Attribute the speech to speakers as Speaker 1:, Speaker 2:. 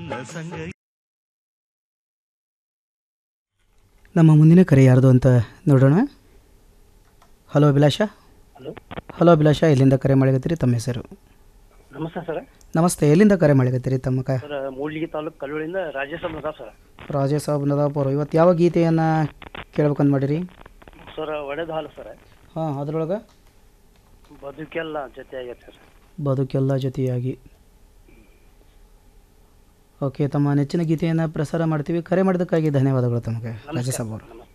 Speaker 1: ಸಂಗ
Speaker 2: ನಮ್ಮ ಮುಂದಿನ ಕರೆ ಯಾರ್ದು ಅಂತ ನೋಡೋಣ hello Abhilasha
Speaker 3: hello
Speaker 2: hello Abhilasha ಎಲ್ಲಿಂದ ಕರೆ ಮಾಡಕತ್ತೀರಿ ತಮ್ಮ ಹೆಸರು
Speaker 3: ನಮಸ್ತೆ ಸರ್
Speaker 2: ನಮಸ್ತೆ ಎಲ್ಲಿಂದ ಕರೆ ಮಾಡಕತ್ತೀರಿ ತಮ್ಮ ಕ
Speaker 3: ಸರ್ ಮೂಡ್ಲಿಗಿ ತಾಲೂಕು ಕಲ್ಲೂಳಿಂದ ರಾಜೇಶ್ ಅದಾವ ಸರ್
Speaker 2: ರಾಜೇಶ್ ಸಾಬ್ ನದಾಪುರ ಇವತ್ತು ಯಾವ ಗೀತೆಯನ್ನು ಕೇಳ್ಬೇಕಂತ ಮಾಡಿರಿ
Speaker 3: ಸರ್ ಒಡೆದ ಹಾಲು ಸರ್
Speaker 2: ಹಾಂ ಅದ್ರೊಳಗೆ
Speaker 3: ಬದುಕೆಲ್ಲ ಜೊತೆ ಆಗೈತೆ ಸರ್
Speaker 2: ಬದುಕೆಲ್ಲ ಜೊತೆಯಾಗಿ ಓಕೆ ತಮ್ಮ ನೆಚ್ಚಿನ ಗೀತೆಯನ್ನು ಪ್ರಸಾರ ಮಾಡ್ತೀವಿ ಕರೆ ಮಾಡಿದ್ದಕ್ಕಾಗಿ ಧನ್ಯವಾದಗಳು ತಮಗೆ ರಾಜೇಶ್ ಸಾಬ್ ಅವರು
Speaker 3: ನಮಸ್ತೆ